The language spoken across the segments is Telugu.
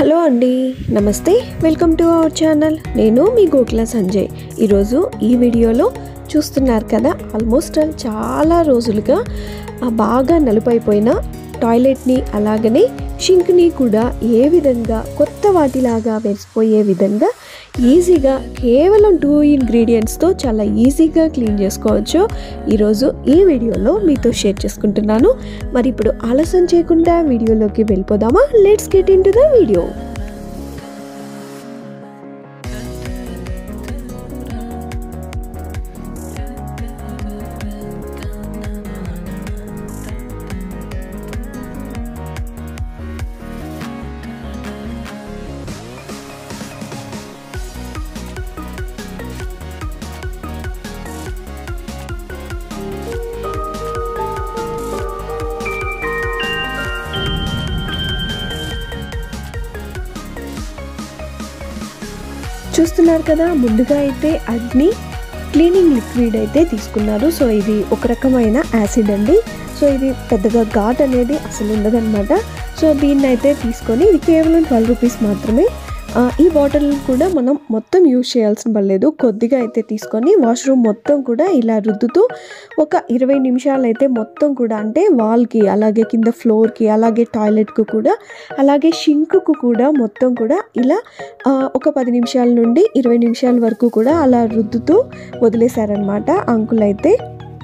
హలో అండి నమస్తే వెల్కమ్ టు అవర్ ఛానల్ నేను మీ గోకుల సంజయ్ ఈరోజు ఈ వీడియోలో చూస్తున్నారు కదా ఆల్మోస్ట్ చాలా రోజులుగా ఆ బాగా నలుపైపోయిన టాయిలెట్ని అలాగనే షింక్ని కూడా ఏ విధంగా కొత్త వాటిలాగా వెలిసిపోయే విధంగా ఈజీగా కేవలం టూ ఇంగ్రీడియంట్స్తో చాలా ఈజీగా క్లీన్ చేసుకోవచ్చు ఈరోజు ఈ వీడియోలో మీతో షేర్ చేసుకుంటున్నాను మరి ఇప్పుడు ఆలస్యం చేయకుండా వీడియోలోకి వెళ్ళిపోదామా let's get into the video చూస్తున్నారు కదా ముందుగా అయితే అగ్ని క్లీనింగ్ లిక్విడ్ అయితే తీసుకున్నారు సో ఇది ఒక రకమైన యాసిడ్ అండి సో ఇది పెద్దగా ఘాట్ అనేది అసలు ఉండదన్నమాట సో దీన్ని అయితే తీసుకొని ఇది కేవలం ట్వెల్వ్ రూపీస్ మాత్రమే ఆ, ఈ బాటిల్ కూడా మనం మొత్తం యూజ్ చేయాల్సిన పర్లేదు కొద్దిగా అయితే తీసుకొని వాష్రూమ్ మొత్తం కూడా ఇలా రుద్దుతూ ఒక ఇరవై నిమిషాలు అయితే మొత్తం కూడా అంటే వాల్కి అలాగే కింద ఫ్లోర్కి అలాగే టాయిలెట్కు కూడా అలాగే షింకుకు కూడా మొత్తం కూడా ఇలా ఆ, ఒక పది నిమిషాల నుండి ఇరవై నిమిషాల వరకు కూడా అలా రుద్దుతూ వదిలేశారనమాట అంకుల్ అయితే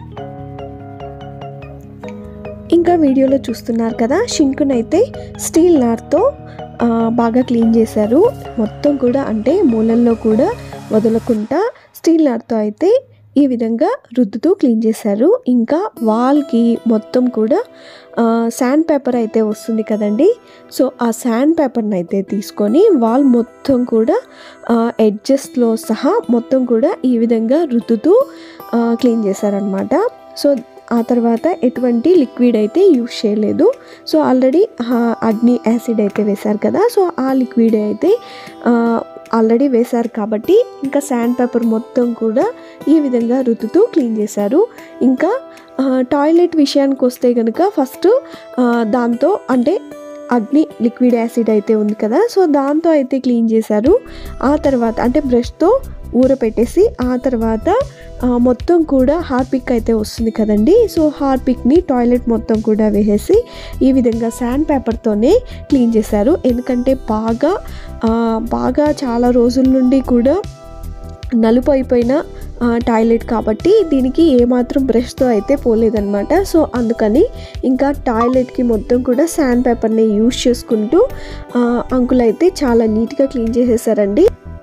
ఇంకా వీడియోలో చూస్తున్నారు కదా షింకునైతే స్టీల్ నార్తో ఆ, బాగా క్లీన్ చేశారు మొత్తం కూడా అంటే మూలల్లో కూడా వదలకుండా స్టీల్ నార్తో అయితే ఈ విధంగా రుద్దుతూ క్లీన్ చేశారు ఇంకా వాల్కి మొత్తం కూడా శాండ్ పేపర్ అయితే వస్తుంది కదండి సో ఆ శాండ్ పేపర్ని అయితే తీసుకొని వాల్ మొత్తం కూడా ఎడ్జస్ట్లో సహా మొత్తం కూడా ఈ విధంగా రుద్దుతూ క్లీన్ చేశారనమాట సో ఆ తర్వాత ఎటువంటి లిక్విడ్ అయితే యూజ్ చేయలేదు సో ఆల్రెడీ అగ్ని యాసిడ్ అయితే వేశారు కదా సో ఆ లిక్విడ్ అయితే ఆల్రెడీ వేశారు కాబట్టి ఇంకా శాండ్ పేపర్ మొత్తం కూడా ఈ విధంగా రుద్దుతూ క్లీన్ చేశారు ఇంకా టాయిలెట్ విషయానికి వస్తే కనుక ఫస్ట్ దాంతో అంటే అగ్ని లిక్విడ్ యాసిడ్ అయితే ఉంది కదా సో దాంతో అయితే క్లీన్ చేశారు ఆ తర్వాత అంటే బ్రష్తో ఊరపెట్టేసి ఆ తర్వాత ఆ, మొత్తం కూడా హార్పిక్ అయితే వస్తుంది కదండి సో హార్పిక్ని టాయిలెట్ మొత్తం కూడా వేసేసి ఈ విధంగా శాండ్ పేపర్తోనే క్లీన్ చేశారు ఎందుకంటే బాగా ఆ, బాగా చాలా రోజుల నుండి కూడా నలుపు అయిపోయిన ఆ, టాయిలెట్ కాబట్టి దీనికి ఏమాత్రం బ్రష్తో అయితే పోలేదన్నమాట సో అందుకని ఇంకా టాయిలెట్కి మొత్తం కూడా శాండ్ పేపర్ని యూజ్ చేసుకుంటూ ఆ, అంకుల్ అయితే చాలా నీట్గా క్లీన్ చేసేసారండి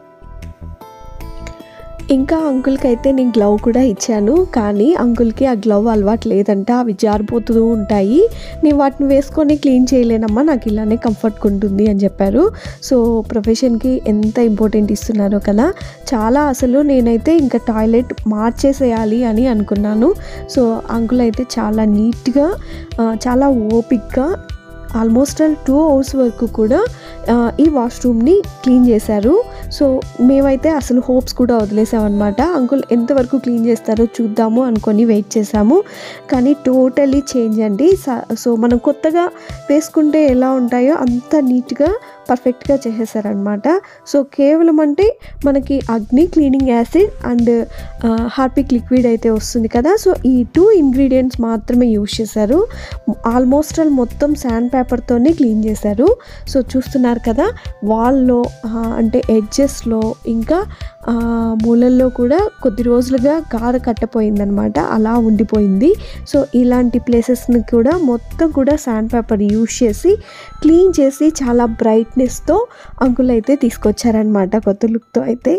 ఇంకా అంకుల్కి అయితే నేను గ్లవ్ కూడా ఇచ్చాను కానీ అంకుల్కి ఆ గ్లవ్ అలవాటు లేదంట అవి జారిపోతూ ఉంటాయి నేను వాటిని వేసుకొని క్లీన్ చేయలేనమ్మా నాకు ఇలానే కంఫర్ట్గా ఉంటుంది అని చెప్పారు సో ప్రొఫెషన్కి ఎంత ఇంపార్టెంట్ ఇస్తున్నారో కదా చాలా అసలు నేనైతే ఇంకా టాయిలెట్ మార్చేసేయాలి అని అనుకున్నాను సో అంకుల్ అయితే చాలా నీట్గా ఆ, చాలా ఓపిక్గా ఆల్మోస్ట్ ఆల్ టూ అవర్స్ వరకు కూడా ఆ, ఈ వాష్రూమ్ని క్లీన్ చేశారు సో మేమైతే అసలు హోప్స్ కూడా వదిలేసామన్నమాట అంకుల్ ఎంతవరకు క్లీన్ చేస్తారో చూద్దాము అనుకొని వెయిట్ చేసాము కానీ టోటలీ చేంజ్ అండి స- సో మనం కొత్తగా వేసుకుంటే ఎలా ఉంటాయో అంత నీట్గా పర్ఫెక్ట్గా చేసేసారనమాట సో కేవలం అంటే మనకి Agni cleaning acid and Harpic liquid అయితే వస్తుంది కదా సో ఈ టూ ఇంగ్రీడియంట్స్ మాత్రమే యూజ్ చేశారు ఆల్మోస్ట్ ఆల్ మొత్తం శాండ్ పేపర్తోనే క్లీన్ చేశారు సో చూస్తున్నారు కదా వాల్లో అంటే ఎడ్జెస్లో ఇంకా ఆ, మూలల్లో కూడా కొద్ది రోజులుగా గార కట్టపోయిందనమాట అలా ఉండిపోయింది సో ఇలాంటి ప్లేసెస్ని కూడా మొత్తం కూడా శాండ్ పేపర్ యూజ్ చేసి క్లీన్ చేసి చాలా బ్రైట్నెస్తో అంకుల్ అయితే తీసుకొచ్చారనమాట కొత్త లుక్తో అయితే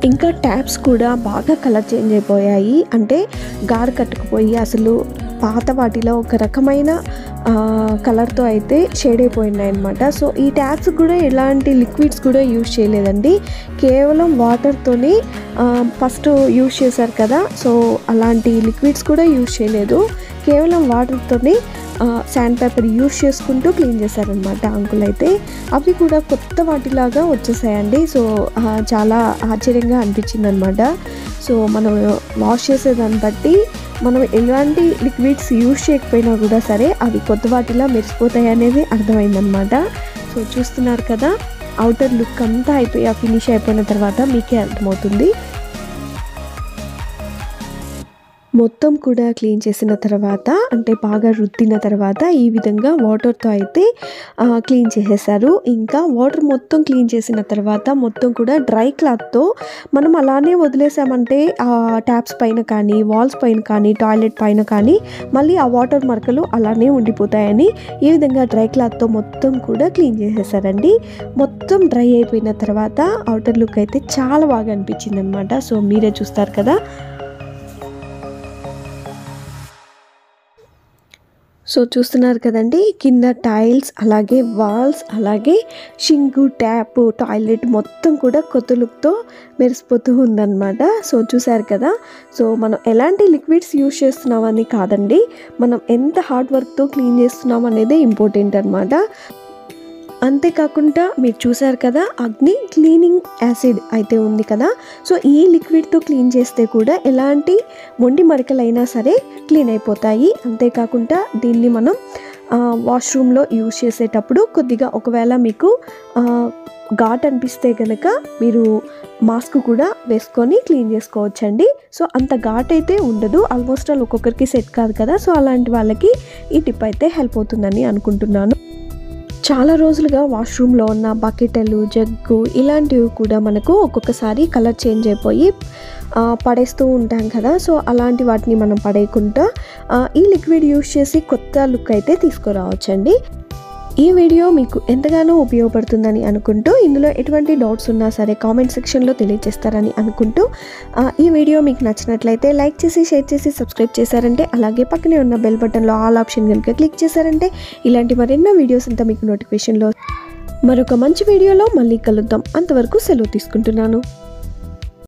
ఇంకా ట్యాప్స్ కూడా బాగా కలర్ చేంజ్ అయిపోయాయి అంటే గారు కట్టుకుపోయి అసలు పాత వాటిలో ఒక రకమైన ఆ, కలర్తో అయితే షేడ్ అయిపోయినాయి అనమాట సో ఈ ట్యాప్స్ కూడా ఎలాంటి లిక్విడ్స్ కూడా యూజ్ చేయలేదండి కేవలం వాటర్తోనే ఫస్ట్ యూజ్ చేశారు కదా సో అలాంటి లిక్విడ్స్ కూడా యూజ్ చేయలేదు కేవలం వాటర్తోనే శాండ్ పేపర్ యూజ్ చేసుకుంటూ క్లీన్ చేశారనమాట అంకుల్ అయితే అవి కూడా కొత్త వాటిలాగా వచ్చేసాయండి సో ఆ, చాలా ఆశ్చర్యంగా అనిపించింది అనమాట సో మనం వాష్ చేసేదాన్ని బట్టి మనం ఎలాంటి లిక్విడ్స్ యూజ్ చేయకపోయినా కూడా సరే అవి కొత్త వాటిలా మెరిసిపోతాయి అనేది అర్థమైందనమాట సో చూస్తున్నారు కదా అవుటర్ లుక్ అంతా అయిపోయి ఫినిష్ అయిపోయిన తర్వాత మీకే అర్థమవుతుంది మొత్తం కూడా క్లీన్ చేసిన తర్వాత అంటే బాగా రుద్దిన తర్వాత ఈ విధంగా వాటర్తో అయితే ఆ, క్లీన్ చేసేసారు ఇంకా వాటర్ మొత్తం క్లీన్ చేసిన తర్వాత మొత్తం కూడా డ్రై క్లాత్తో మనం అలానే వదిలేసామంటే ఆ ట్యాప్స్ పైన కానీ వాల్స్ పైన కానీ టాయిలెట్ పైన కానీ మళ్ళీ ఆ వాటర్ మరకలు అలానే ఉండిపోతాయని ఈ విధంగా డ్రై క్లాత్తో మొత్తం కూడా క్లీన్ చేసేసారండి మొత్తం డ్రై అయిపోయిన తర్వాత అవుటర్ లుక్ అయితే చాలా బాగా అనిపించింది అనమాట సో మీరే చూస్తారు కదా సో చూస్తున్నారు కదండి కింద టైల్స్ అలాగే వాల్స్ అలాగే షింకు ట్యాప్ టాయిలెట్ మొత్తం కూడా కొత్త లుక్తో మెరిసిపోతూ ఉందన్నమాట సో చూసారు కదా సో మనం ఎలాంటి లిక్విడ్స్ యూజ్ చేస్తున్నామని కాదండి మనం ఎంత హార్డ్ వర్క్తో క్లీన్ చేస్తున్నాం అనేది ఇంపార్టెంట్ అనమాట అంతేకాకుండా మీరు చూసారు కదా అగ్ని క్లీనింగ్ యాసిడ్ అయితే ఉంది కదా సో ఈ లిక్విడ్తో క్లీన్ చేస్తే కూడా ఎలాంటి మొండి మరకలైనా సరే క్లీన్ అయిపోతాయి అంతేకాకుండా దీన్ని మనం వాష్రూమ్లో యూజ్ చేసేటప్పుడు కొద్దిగా ఒకవేళ మీకు ఆ, ఘాట్ అనిపిస్తే కనుక మీరు మాస్క్ కూడా వేసుకొని క్లీన్ చేసుకోవచ్చండి సో అంత ఘాట్ అయితే ఉండదు ఆల్మోస్ట్ ఆల్ ఒక్కొక్కరికి సెట్ కాదు కదా సో అలాంటి వాళ్ళకి ఈ టిప్ అయితే హెల్ప్ అవుతుందని అనుకుంటున్నాను చాలా రోజులుగా వాష్రూమ్లో ఉన్న బకెటలు జగ్గు ఇలాంటివి కూడా మనకు ఒక్కొక్కసారి కలర్ చేంజ్ అయిపోయి ఆ, పడేస్తూ ఉంటాం కదా సో అలాంటి వాటిని మనం పడేయకుండా ఆ, ఈ లిక్విడ్ యూస్ చేసి కొత్త లుక్ అయితే తీసుకురావచ్చండి ఈ వీడియో మీకు ఎంతగానో ఉపయోగపడుతుందని అనుకుంటూ ఇందులో ఎటువంటి డౌట్స్ ఉన్నా సరే కామెంట్ సెక్షన్లో తెలియజేస్తారని అనుకుంటూ ఆ, ఈ వీడియో మీకు నచ్చినట్లయితే లైక్ చేసి షేర్ చేసి సబ్స్క్రైబ్ చేశారంటే అలాగే పక్కనే ఉన్న బెల్ బటన్లో ఆల్ ఆప్షన్ కనుక క్లిక్ చేశారంటే ఇలాంటి మరెన్నో వీడియోస్ అంతా మీకు నోటిఫికేషన్లో మరొక మంచి వీడియోలో మళ్ళీ కలుద్దాం అంతవరకు సెలవు తీసుకుంటున్నాను